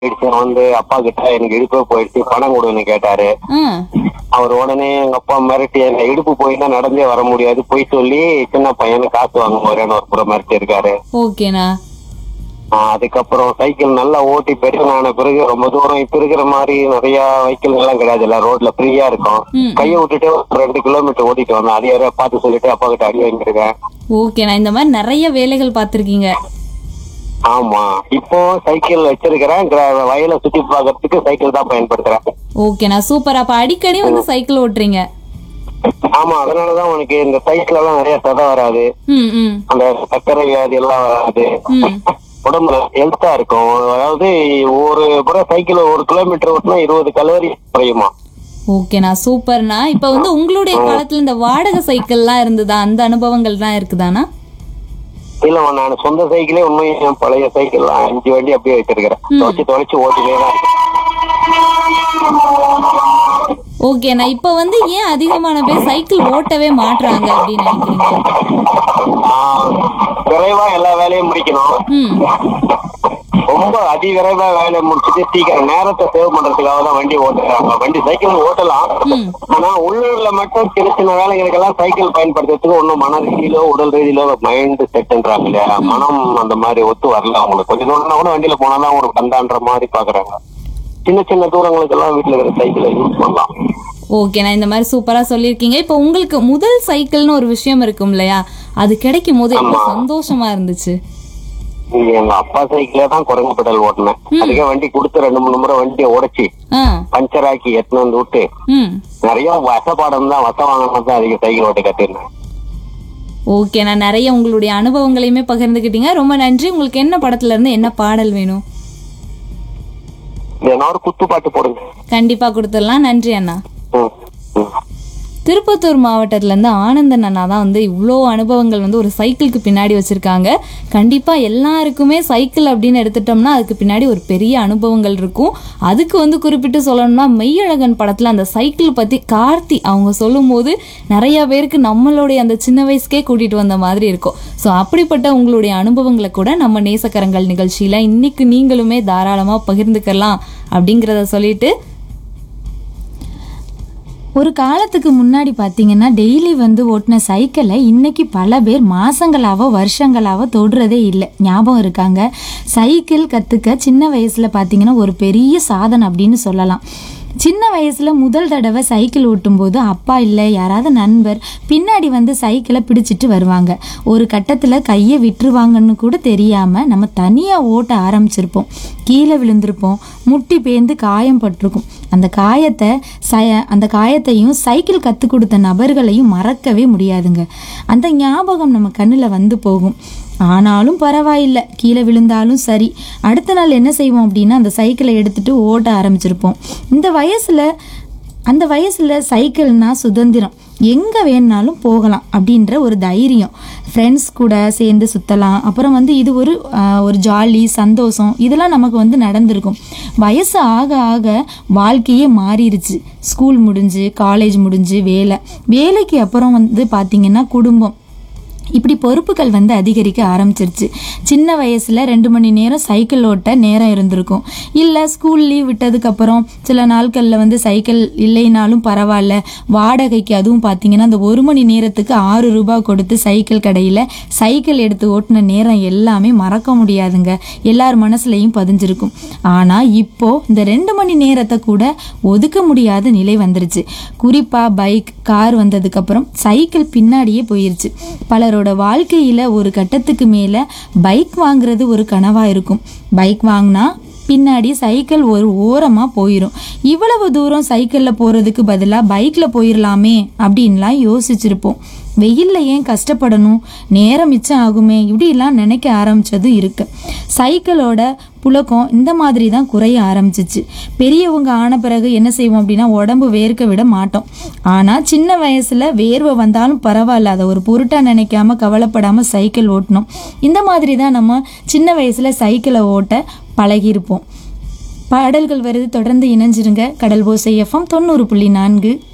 போயிடுச்சு வந்து அப்பா கிட்ட எனக்கு இடுப்பே போயிடுச்சு பணம் கொடுன்னு கேட்டாரு ஆ அவர் உடனே எங்க அப்பா மிரட்டி எங்க இடுப்பு போயிட்டா நடந்தே வர முடியாது போய் சொல்லி சின்ன பையனு காசு வாங்க போறேன்னு ஒரு புறம் மிரட்டி இருக்காரு ஓகேண்ணா ஆஹ் அதுக்கப்புறம் சைக்கிள் நல்லா ஓட்டி பெரியவனான பிறகு ரொம்ப தூரம் இப்ப இருக்கிற மாதிரி நிறைய வெஹிக்கிள் எல்லாம் கிடையாது இல்ல ரோட்ல ஃப்ரீயா இருக்கும் ம். கையை விட்டுட்டு ஒரு ரெண்டு கிலோமீட்டர் ஓட்டிட்டு வந்தேன் அது யாரையா பார்த்து சொல்லிட்டு அப்பா கிட்ட அடி வாங்கிருக்கேன் ஓகேண்ணா இந்த மாதிரி நிறைய வேலைகள் பார்த்துருக்கீங்க ஆமா இப்போ சைக்கிள் வச்சிருக்கிறேன் கிர- வயலை சுத்தி பார்க்கறதுக்கு சைக்கிள் தான் பயன்படுத்துறேன் ஓகேண்ணா சூப்பர் அப்ப அடிக்கடி வந்து சைக்கிள் ஓட்டுறீங்க ஆமா அதனாலதான் உனக்கு இந்த சைக்கிள் எல்லாம் நிறைய சதை வராது ம் ம் அந்த சர்க்கரை வியாதி எல்லாம் வராது ம் உடம்புல ஹெல்த்தா இருக்கும் அதாவது ஒரு புறம் சைக்கிள் ஒரு கிலோமீட்டர் ஓட்டினா இருபது கலோரி குறையுமா ஓகேண்ணா சூப்பர்ண்ணா இப்ப வந்து உங்களுடைய காலத்துல இந்த வாடகை சைக்கிள்லாம் இருந்ததா அந்த அனுபவங்கள் தான் இருக்குதாண்ணா இல்ல நான் சொந்த சைக்கிளே உண்மை என் பழைய சைக்கிள் அஞ்சு வண்டி அப்படியே வச்சிருக்கிறேன் தொலைச்சு தொலைச்சு ஓட்டிலே தான் இருக்கேன். ஓகேண்ணா இப்ப வந்து ஏன் அதிகமான பேர் சைக்கிள் ஓட்டவே மாட்றாங்க அப்படின்னு நினைக்கிறீங்க ஆஹ் விரைவா எல்லா வேலையும் முடிக்கணும் ம் ரொம்ப அதி விரைவா வேலையை முடிச்சுட்டு சீக்கிரம் நேரத்தை சேவ் பண்றதுக்காக தான் வண்டி ஓட்டுறாங்க வண்டி சைக்கிள் ஓட்டலாம் ம் ஆனா உள்ளூர்ல மட்டும் சின்ன சின்ன வேலைகளுக்கெல்லாம் சைக்கிள் பயன்படுத்துறதுக்கு ஒன்றும் மன ரீதியிலோ உடல் ரீதியிலோ மைண்ட் செட்ன்றாங்க இல்லையா மனம் அந்த மாதிரி ஒத்து வரல அவங்களுக்கு கொஞ்சம் தூரம்னா கூட வண்டியில போனாதான் ஒரு கந்தான்ற மாதிரி பாக்குறாங்க சின்ன சின்ன தூரங்களுக்கெல்லாம் வீட்டுல இருக்கிற சைக்கிளை யூஸ் பண்ணலாம் ஓகேண்ணா இந்த மாதிரி சூப்பரா சொல்லியிருக்கீங்க இப்போ உங்களுக்கு முதல் சைக்கிள்னு ஒரு விஷயம் இருக்கும் இல்லையா அது கிடைக்கும் போது எவ்வளவு சந்தோஷமா இருந்துச்சு இங்க எங்க அப்பா சைக்கிளே தான் குரங்கு பெடல் ஓட்டினேன் அதுக்கே வண்டி கொடுத்து ரெண்டு மூணு முறை வண்டியை உடைச்சி ஆ பஞ்சர் ஆக்கி எத்தனை வந்து விட்டு ம் நிறைய வசப்பாடம் தான் வச வாங்கினது தான் அதிக சைக்கிள் ஓட்ட கத்துருந்தேன் ஓகேண்ணா நிறைய உங்களுடைய அனுபவங்களையுமே பகிர்ந்துக்கிட்டீங்க ரொம்ப நன்றி உங்களுக்கு என்ன படத்துல இருந்து என்ன பாடல் வேணும் இது என்ன ஒரு குத்து பாட்டு போடுங்க கண்டிப்பா கொடுத்துடலாம் நன்றி அண்ணா ம், ம். திருப்பத்தூர் மாவட்டத்துல இருந்து ஆனந்தன் அண்ணா தான் வந்து இவ்வளோ அனுபவங்கள் வந்து ஒரு சைக்கிளுக்கு பின்னாடி வச்சிருக்காங்க கண்டிப்பா எல்லாருக்குமே சைக்கிள் அப்படின்னு எடுத்துட்டோம்னா அதுக்கு பின்னாடி ஒரு பெரிய அனுபவங்கள் இருக்கும் அதுக்கு வந்து குறிப்பிட்டு சொல்லணும்னா மெய்யழகன் படத்துல அந்த சைக்கிள் பத்தி கார்த்தி அவங்க சொல்லும்போது நிறைய பேருக்கு நம்மளுடைய அந்த சின்ன வயசுக்கே கூட்டிட்டு வந்த மாதிரி இருக்கும் ஸோ அப்படிப்பட்ட உங்களுடைய அனுபவங்களை கூட நம்ம நேசக்கரங்கள் நிகழ்ச்சியில இன்னைக்கு நீங்களுமே தாராளமா பகிர்ந்துக்கலாம் அப்படிங்கிறத சொல்லிட்டு ஒரு காலத்துக்கு முன்னாடி பார்த்தீங்கன்னா டெய்லி வந்து ஓட்டின சைக்கிளை இன்னைக்கு பல பேர் மாசங்களாவோ வருஷங்களாவோ தொடுறதே இல்லை ஞாபகம் இருக்காங்க சைக்கிள் கற்றுக்க சின்ன வயசில் பார்த்தீங்கன்னா ஒரு பெரிய சாதனை அப்படின்னு சொல்லலாம் சின்ன வயசில் முதல் தடவை சைக்கிள் ஓட்டும்போது அப்பா இல்லை யாராவது நண்பர் பின்னாடி வந்து சைக்கிளை பிடிச்சிட்டு வருவாங்க ஒரு கட்டத்தில் கையை விட்டுருவாங்கன்னு கூட தெரியாமல் நம்ம தனியாக ஓட்ட ஆரம்பிச்சிருப்போம் கீழே விழுந்திருப்போம் முட்டி பேந்து காயம் பட்டிருக்கும் அந்த காயத்தை ச அந்த காயத்தையும் சைக்கிள் கற்றுக் கொடுத்த நபர்களையும் மறக்கவே முடியாதுங்க அந்த ஞாபகம் நம்ம கண்ணில் வந்து போகும் ஆனாலும் பரவாயில்லை கீழே விழுந்தாலும் சரி அடுத்த நாள் என்ன செய்வோம் அப்படின்னா அந்த சைக்கிளை எடுத்துட்டு ஓட்ட ஆரம்பிச்சிருப்போம் இந்த வயசில் அந்த வயசில் சைக்கிள்னா சுதந்திரம் எங்கே வேணுனாலும் போகலாம் அப்படின்ற ஒரு தைரியம் ஃப்ரெண்ட்ஸ் கூட சேர்ந்து சுற்றலாம் அப்புறம் வந்து இது ஒரு ஆஹ், ஒரு ஜாலி சந்தோஷம் இதெல்லாம் நமக்கு வந்து நடந்திருக்கும் வயசு ஆக ஆக வாழ்க்கையே மாறிடுச்சு ஸ்கூல் முடிஞ்சு காலேஜ் முடிஞ்சு வேலை வேலைக்கு அப்புறம் வந்து பார்த்திங்கன்னா குடும்பம் இப்படி பொறுப்புகள் வந்து அதிகரிக்க ஆரம்பிச்சிருச்சு சின்ன வயசுல ரெண்டு மணி நேரம் சைக்கிள் ஓட்ட நேரம் இருந்திருக்கும் இல்லை ஸ்கூல் லீவ் விட்டதுக்கப்புறம் சில நாட்களில் வந்து சைக்கிள் இல்லைனாலும் பரவாயில்ல வாடகைக்கு அதுவும் பார்த்தீங்கன்னா அந்த ஒரு மணி நேரத்துக்கு ஆறு ரூபாய் கொடுத்து சைக்கிள் கடையில் சைக்கிள் எடுத்து ஓட்டின நேரம் எல்லாமே மறக்க முடியாதுங்க எல்லார் மனசுலையும் பதிஞ்சிருக்கும் ஆனால் இப்போ இந்த ரெண்டு மணி நேரத்தை கூட ஒதுக்க முடியாத நிலை வந்துருச்சு குறிப்பாக பைக் கார் வந்ததுக்கப்புறம் சைக்கிள் பின்னாடியே போயிருச்சு பலரோட வாழ்க்கையில் ஒரு கட்டத்துக்கு மேலே பைக் வாங்குறது ஒரு கனவாக இருக்கும் பைக் வாங்கினா பின்னாடி சைக்கிள் ஒரு ஓரமாக போயிடும் இவ்வளவு தூரம் சைக்கிளில் போகிறதுக்கு பதிலாக பைக்கில் போயிடலாமே அப்படின்லாம் யோசிச்சிருப்போம் வெயிலில் ஏன் கஷ்டப்படணும் நேரம் மிச்சம் ஆகுமே இப்படிலாம் நினைக்க ஆரம்பிச்சதும் இருக்கு சைக்கிளோட புழக்கம் இந்த மாதிரி தான் குறைய ஆரம்பிச்சிச்சு பெரியவங்க ஆன பிறகு என்ன செய்வோம் அப்படின்னா உடம்பு வேர்க்க விட மாட்டோம் ஆனால் சின்ன வயசில் வேர்வை வந்தாலும் பரவாயில்ல அதை ஒரு பொருட்டாக நினைக்காம கவலைப்படாமல் சைக்கிள் ஓட்டணும் இந்த மாதிரி தான் நம்ம சின்ன வயசில் சைக்கிளை ஓட்ட பழகியிருப்போம் பாடல்கள் வருது தொடர்ந்து இணைஞ்சிருங்க கடல் ஓசை எஃப்எம் தொண்ணூறு புள்ளி நான்கு